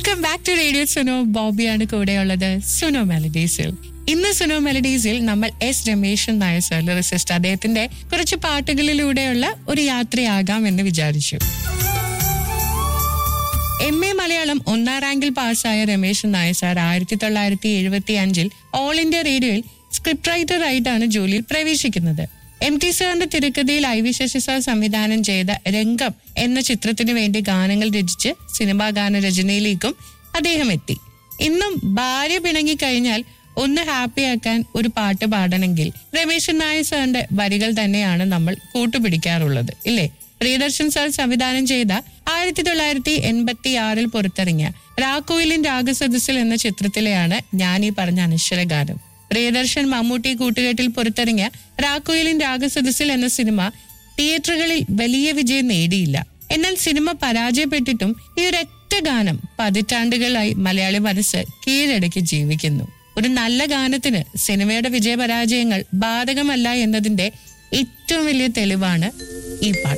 welcome back to radio Suno ബോബിയാണ് കൂടെയുള്ളത് സുനോ മെലഡീസിൽ ഇന്ന് സുനോ മെലഡീസിൽ നമ്മൾ എസ് രമേശൻ നായർ സർ റിസിസ്റ്റ് അദ്ദേഹത്തിന്റെ കുറച്ച് പാട്ടുകളിലൂടെയുള്ള ഒരു യാത്രയാകാം എന്ന് വിചാരിച്ചു എം എ മലയാളം ഒന്നാം റാങ്കിൽ പാസ്സായ രമേശൻ നായർ സാർ ആയിരത്തി തൊള്ളായിരത്തി എഴുപത്തി അഞ്ചിൽ ഓൾ ഇന്ത്യ റേഡിയോയിൽ സ്ക്രിപ്റ്റ് റൈറ്റർ ആയിട്ടാണ് ജോലിയിൽ പ്രവേശിക്കുന്നത് എം ടി സാറിന്റെ തിരക്കഥയിൽ ഐ വി ശശി സാർ സംവിധാനം ചെയ്ത രംഗം എന്ന ചിത്രത്തിനു വേണ്ടി ഗാനങ്ങൾ രചിച്ച് സിനിമാ ഗാന രചനയിലേക്കും അദ്ദേഹം എത്തി ഇന്നും ഭാര്യ പിണങ്ങിക്കഴിഞ്ഞാൽ ഒന്ന് ഹാപ്പിയാക്കാൻ ഒരു പാട്ട് പാടണമെങ്കിൽ രമേശൻ നായർ സാറിന്റെ വരികൾ തന്നെയാണ് നമ്മൾ കൂട്ടുപിടിക്കാറുള്ളത് ഇല്ലേ പ്രിയദർശൻ സാർ സംവിധാനം ചെയ്ത ആയിരത്തി തൊള്ളായിരത്തി എൺപത്തി ആറിൽ പുറത്തിറങ്ങിയ രാക്കോയിലിൻ രാഗസദസ്സിൽ എന്ന ചിത്രത്തിലെയാണ് ഞാൻ ഈ പറഞ്ഞ അനശ്വര ഗാനം പ്രിയദർശൻ മമ്മൂട്ടി കൂട്ടുകെട്ടിൽ പുറത്തിറങ്ങിയ രാക്കോയിലിൻ രാഗസദസ്സിൽ എന്ന സിനിമ തിയേറ്ററുകളിൽ വലിയ വിജയം നേടിയില്ല എന്നാൽ സിനിമ പരാജയപ്പെട്ടിട്ടും ഈ ഒരൊറ്റ ഗാനം പതിറ്റാണ്ടുകളായി മലയാളി മനസ്സ് കീഴടക്കി ജീവിക്കുന്നു ഒരു നല്ല ഗാനത്തിന് സിനിമയുടെ വിജയപരാജയങ്ങൾ ബാധകമല്ല എന്നതിന്റെ ഏറ്റവും വലിയ തെളിവാണ് ഈ പാട്ട്